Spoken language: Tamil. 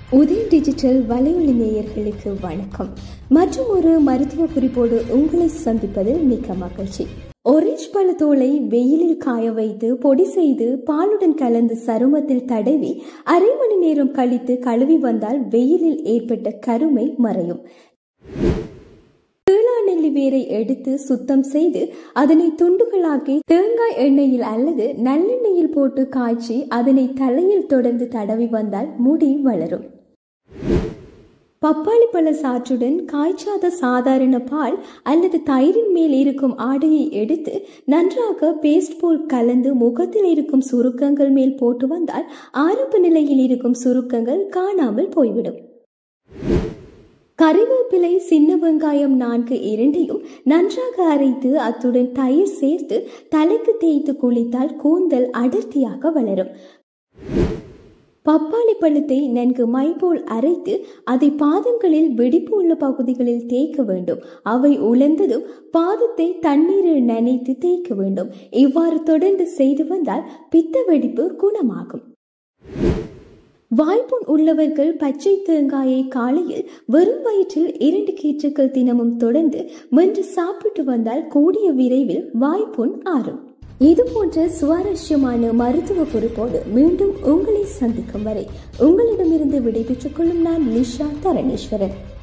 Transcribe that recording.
உதய டிஜிட்டல் வலையொலி நேயர்களுக்கு வணக்கம் மற்றும் ஒரு மருத்துவ குறிப்போடு உங்களை சந்திப்பதில் மிக்க மகிழ்ச்சி ஒரேஞ்ச் பழத்தோலை வெயிலில் காய வைத்து பொடி செய்து பாலுடன் கலந்து சருமத்தில் தடவி அரை மணி நேரம் கழித்து கழுவி வந்தால் வெயிலில் ஏற்பட்ட கருமை மறையும் நெல்லி வேரை எடுத்து சுத்தம் செய்து அதனை துண்டுகளாக்கி தேங்காய் எண்ணெயில் அல்லது நல்லெண்ணெயில் போட்டு காய்ச்சி அதனை தலையில் தொடர்ந்து தடவி வந்தால் முடி வளரும் பப்பாளி பழ சாற்றுடன் காய்ச்சாத சாதாரண பால் அல்லது தயிரின் மேல் இருக்கும் ஆடையை எடுத்து நன்றாக பேஸ்ட் போல் கலந்து முகத்தில் இருக்கும் சுருக்கங்கள் மேல் போட்டு வந்தால் ஆரம்ப நிலையில் இருக்கும் சுருக்கங்கள் காணாமல் போய்விடும் கறிவேப்பிலை சின்ன வெங்காயம் நான்கு இரண்டையும் நன்றாக அரைத்து அத்துடன் தயிர் சேர்த்து தலைக்கு தேய்த்து குளித்தால் கூந்தல் அடர்த்தியாக வளரும் பப்பாளி பழத்தை நன்கு மை போல் அரைத்து அதை பாதங்களில் வெடிப்பு உள்ள பகுதிகளில் தேய்க்க வேண்டும் அவை உலர்ந்ததும் பாதத்தை தண்ணீரில் நனைத்து தேய்க்க வேண்டும் இவ்வாறு தொடர்ந்து செய்து வந்தால் பித்த வெடிப்பு குணமாகும் வாய்ப்புண் உள்ளவர்கள் பச்சை தேங்காயை காலையில் வெறும் வயிற்றில் இரண்டு கீற்றுக்கள் தினமும் தொடர்ந்து மென்று சாப்பிட்டு வந்தால் கூடிய விரைவில் வாய்ப்புண் ஆறும் இது போன்ற சுவாரஸ்யமான மருத்துவ குறிப்போடு மீண்டும் உங்களை சந்திக்கும் வரை உங்களிடமிருந்து விடைபெற்றுக் கொள்ளும் நான் லிஷா தரணேஸ்வரன்